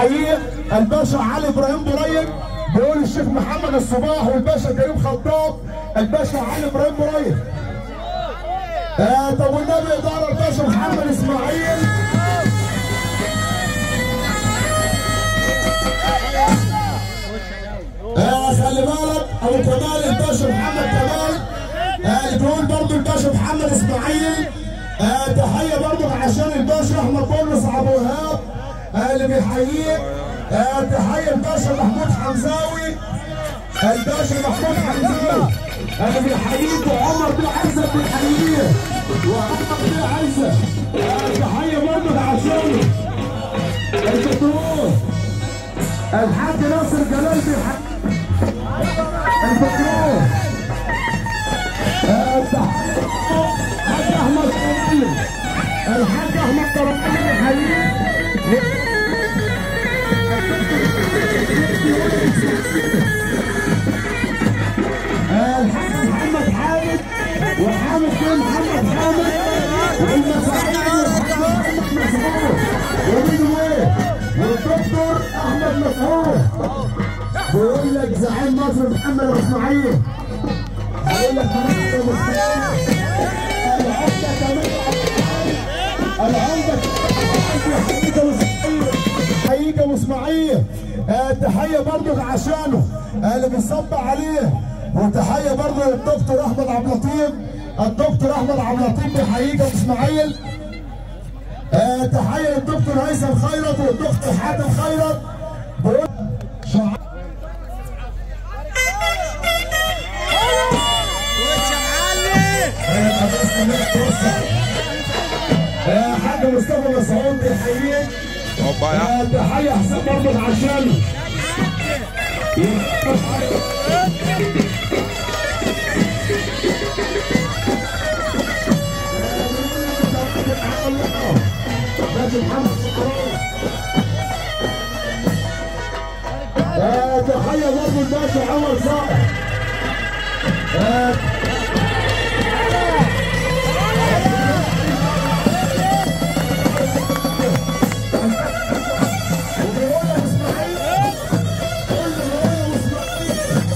بيحييه الباشا علي ابراهيم بريم بيقول الشيخ محمد الصباح والباشا كريم خطاب الباشا علي ابراهيم بريم آه طب والنبي اداره الباشا محمد اسماعيل آه خلي بالك ابو كمال الباشا محمد كمال آه بيقول برضه الباشا محمد اسماعيل آه تحيه برضه عشان الباشا احمد بولس ابو وهاب آه اللي بيحييه آه تحيه الباشا محمود حمزاوي الباشا محمود حمزاوي اللي بيحييك وعمر بن عزه بيحييه وعمر بن عزه آه تحيه برضه عشانه الدكتور الحاج ناصر جلال بيحييه الدكتور الحاج احمد طرابيل الحاج احمد طرابيل بيحييه الحاج محمد حامد وحامد بن محمد حامد والمساعيد والحاج محمد مسعود ومين ايه والدكتور احمد مسعود بيقول لك زعيم مصر محمد ابو اسماعيل بيقول لك محمد ابو اسماعيل العمده كمان العمده حقيقه ابو اسماعيل حقيقه ابو اسماعيل آه تحيه برضه عشانه آه اللي بيصب عليه وتحيه برضه للدكتور احمد عبد اللطيف الدكتور احمد عبد اللطيف بيحييك ابو اسماعيل آه تحيه للدكتور هيثم خيرت والدكتور حاتم خيرت بيقول شعار يا حاج مصطفى مسعود بيحييك هوبا يا آه، تحية حسين برضه عشانه آه، تحية برضه الباشا عمر صالح آه، وبيقول لك اسماعيل قول له هو اسماعيل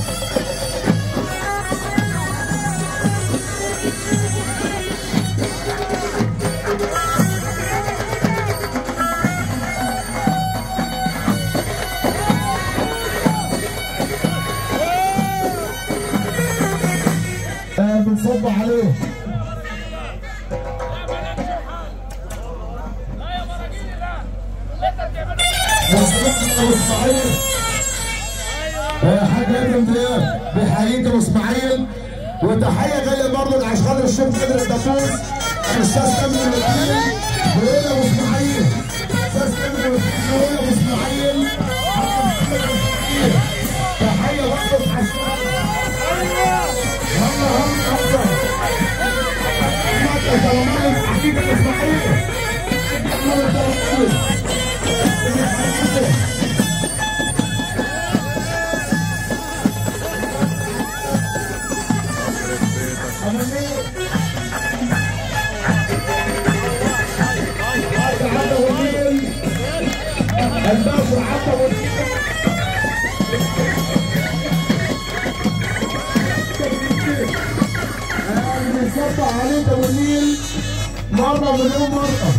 آه، بنصب عليه مصلحة ابو اسماعيل آه، حاج ادم دياب بيحييك ابو اسماعيل وتحيه جايه برضه لعشان خاطر الشيخ قدر الدبوس الاستاذ تامر الوكيل بيقول ابو اسماعيل استاذ تامر الوكيل بيقول ابو اسماعيل حاج محمد أبو إسماعيل. تحيه برضه عشان يلا يلا يلا كلامات حقيقة اسماعيل محمد الدبوس الباشا عطا والدين بيصب عليك ابو النيل مره مليون مره